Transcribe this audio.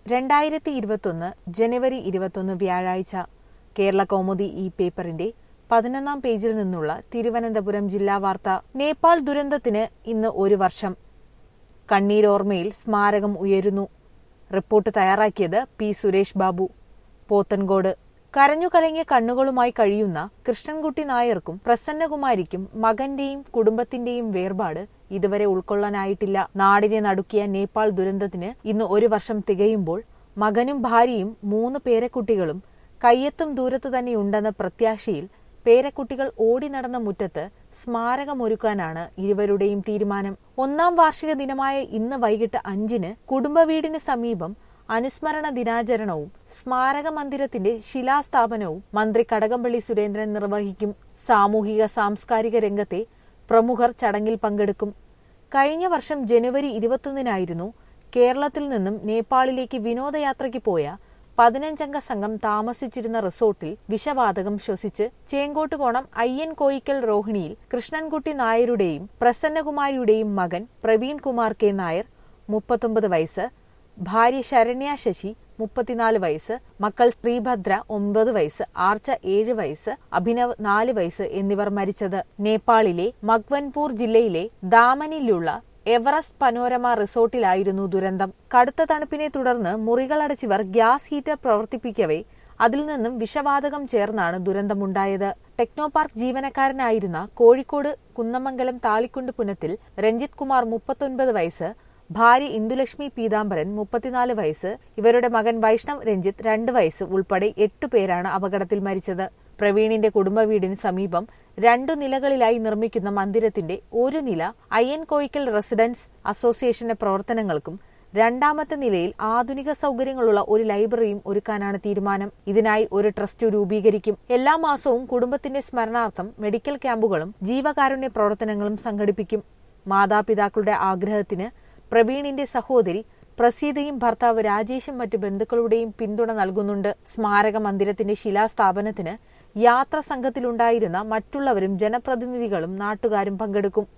രണ്ടായിരത്തി ഇരുപത്തൊന്ന് ജനുവരി ഇരുപത്തൊന്ന് വ്യാഴാഴ്ച കേരള കൗമുദി ഈ പേപ്പറിന്റെ പതിനൊന്നാം പേജിൽ നിന്നുള്ള തിരുവനന്തപുരം ജില്ലാ വാർത്ത നേപ്പാൾ ദുരന്തത്തിന് ഇന്ന് ഒരു വർഷം കണ്ണീരോർമ്മയിൽ സ്മാരകം ഉയരുന്നു റിപ്പോർട്ട് തയ്യാറാക്കിയത് പി സുരേഷ് ബാബു പോത്തൻകോട് കരഞ്ഞു കലങ്ങിയ കണ്ണുകളുമായി കഴിയുന്ന കൃഷ്ണൻകുട്ടി നായർക്കും പ്രസന്നകുമാരിക്കും മകന്റെയും കുടുംബത്തിന്റെയും വേർപാട് ഇതുവരെ ഉൾക്കൊള്ളാനായിട്ടില്ല നാടിനെ നടുക്കിയ നേപ്പാൾ ദുരന്തത്തിന് ഇന്ന് ഒരു വർഷം തികയുമ്പോൾ മകനും ഭാര്യയും മൂന്ന് പേരക്കുട്ടികളും കയ്യെത്തും ദൂരത്ത് തന്നെയുണ്ടെന്ന പ്രത്യാശയിൽ പേരക്കുട്ടികൾ ഓടി നടന്ന മുറ്റത്ത് സ്മാരകമൊരുക്കാനാണ് ഇരുവരുടെയും തീരുമാനം ഒന്നാം വാർഷിക ദിനമായ ഇന്ന് വൈകിട്ട് അഞ്ചിന് കുടുംബവീടിന് സമീപം അനുസ്മരണ ദിനാചരണവും സ്മാരക മന്ദിരത്തിന്റെ ശിലാസ്ഥാപനവും മന്ത്രി കടകംപള്ളി സുരേന്ദ്രൻ നിർവഹിക്കും സാമൂഹിക സാംസ്കാരിക രംഗത്തെ പ്രമുഖർ ചടങ്ങിൽ പങ്കെടുക്കും കഴിഞ്ഞ വർഷം ജനുവരി ഇരുപത്തൊന്നിനായിരുന്നു കേരളത്തിൽ നിന്നും നേപ്പാളിലേക്ക് വിനോദയാത്രയ്ക്ക് പോയ പതിനഞ്ചംഗ സംഘം താമസിച്ചിരുന്ന റിസോർട്ടിൽ വിഷവാതകം ശ്വസിച്ച് ചേങ്കോട്ടുകോണം അയ്യൻ കോയിക്കൽ രോഹിണിയിൽ കൃഷ്ണൻകുട്ടി നായരുടെയും പ്രസന്നകുമാരിയുടെയും മകൻ പ്രവീൺ കുമാർ കെ നായർ മുപ്പത്തൊമ്പത് വയസ്സ് ഭാര്യ ശരണ്യ ശശി മുപ്പത്തിനാല് വയസ്സ് മക്കൾ ശ്രീഭദ്ര ഒമ്പത് വയസ്സ് ആർച്ച ഏഴ് വയസ്സ് അഭിനവ് നാല് വയസ്സ് എന്നിവർ മരിച്ചത് നേപ്പാളിലെ മഗ്വൻപൂർ ജില്ലയിലെ ദാമനിലുള്ള എവറസ്റ്റ് പനോരമ റിസോർട്ടിലായിരുന്നു ദുരന്തം കടുത്ത തണുപ്പിനെ തുടർന്ന് മുറികളടച്ചിവർ ഗ്യാസ് ഹീറ്റർ പ്രവർത്തിപ്പിക്കവേ അതിൽ നിന്നും വിഷവാതകം ചേർന്നാണ് ദുരന്തമുണ്ടായത് ടെക്നോപാർക്ക് ജീവനക്കാരനായിരുന്ന കോഴിക്കോട് കുന്നമംഗലം താളിക്കുണ്ട് പുനത്തിൽ രഞ്ജിത് കുമാർ മുപ്പത്തൊൻപത് വയസ്സ് ഭാര്യ ഇന്ദുലക്ഷ്മി പീതാംബരൻ മുപ്പത്തിനാല് വയസ്സ് ഇവരുടെ മകൻ വൈഷ്ണവ് രഞ്ജിത്ത് രണ്ട് വയസ്സ് ഉൾപ്പെടെ എട്ടുപേരാണ് അപകടത്തിൽ മരിച്ചത് പ്രവീണിന്റെ കുടുംബ വീടിന് സമീപം രണ്ടു നിലകളിലായി നിർമ്മിക്കുന്ന മന്ദിരത്തിന്റെ ഒരു നില അയ്യൻ കോയിക്കൽ റെസിഡൻസ് അസോസിയേഷന്റെ പ്രവർത്തനങ്ങൾക്കും രണ്ടാമത്തെ നിലയിൽ ആധുനിക സൗകര്യങ്ങളുള്ള ഒരു ലൈബ്രറിയും ഒരുക്കാനാണ് തീരുമാനം ഇതിനായി ഒരു ട്രസ്റ്റ് രൂപീകരിക്കും എല്ലാ മാസവും കുടുംബത്തിന്റെ സ്മരണാർത്ഥം മെഡിക്കൽ ക്യാമ്പുകളും ജീവകാരുണ്യ പ്രവർത്തനങ്ങളും സംഘടിപ്പിക്കും മാതാപിതാക്കളുടെ ആഗ്രഹത്തിന് പ്രവീണിന്റെ സഹോദരി പ്രസീതയും ഭർത്താവ് രാജേഷും മറ്റു ബന്ധുക്കളുടെയും പിന്തുണ നൽകുന്നുണ്ട് സ്മാരക മന്ദിരത്തിന്റെ ശിലാസ്ഥാപനത്തിന് യാത്ര സംഘത്തിലുണ്ടായിരുന്ന മറ്റുള്ളവരും ജനപ്രതിനിധികളും നാട്ടുകാരും പങ്കെടുക്കും